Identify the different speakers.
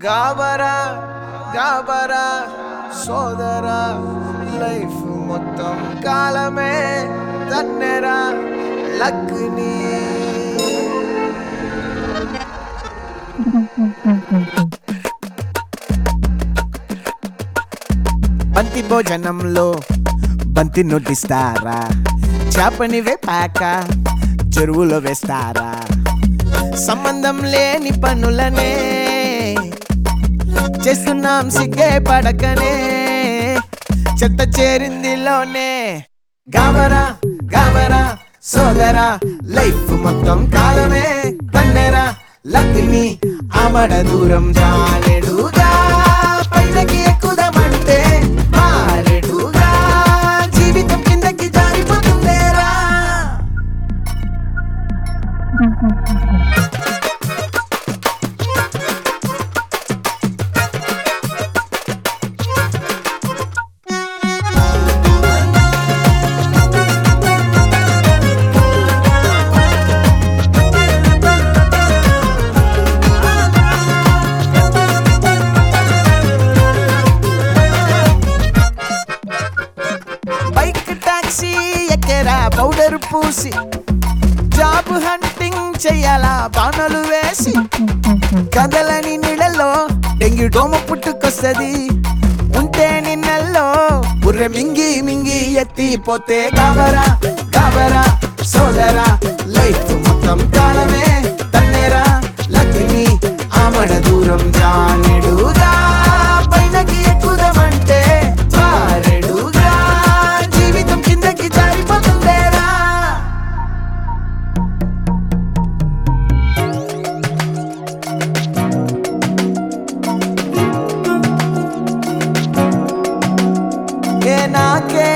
Speaker 1: గాబరా గాబరా సోదరా లైఫ్ మొత్తం కాలమే తన్నెరా లక్ని బంతి భోజనంలో బంతి నొట్టిస్తారా చేపని వేపాక చెరువులో వేస్తారా సంబంధం లేని పనులనే చేస్తున్నాం సిగ్గే పడకనే చెత్త చేరిందిలోనే గాబరా గాబరా సోదరా లైఫ్ మొత్తం కాలమే తన్నెరా లక్ష్మి ఆమడ దూరం జాలెడుగా పైనకి ఎక్కుదామంటే మారెడుగా జీవితం కిందకి జారిపోతుందేరా బైక్ టాక్సీ ఎక్కరా పౌడర్ పూసి జాబ్ హంటింగ్ చెయ్యాలా బాణలు వేసి కదలని నీళ్ళలో డెంగ్యూ డోమ పుట్టుకొస్తది ఉంటే నిన్నల్లో బుర్రె మింగి మింగి ఎత్తిపోతే గాబరా గాబరా సోదరా లైఫ్ మొత్తం కాలమే తన్నేరా లక్ష్మి ఆమడ దూరం జానెడుగా పైనకి ఎక్కుదామంటే జారెడుగా జీవితం కిందకి జారిపోతుందేరా ఏ నాకే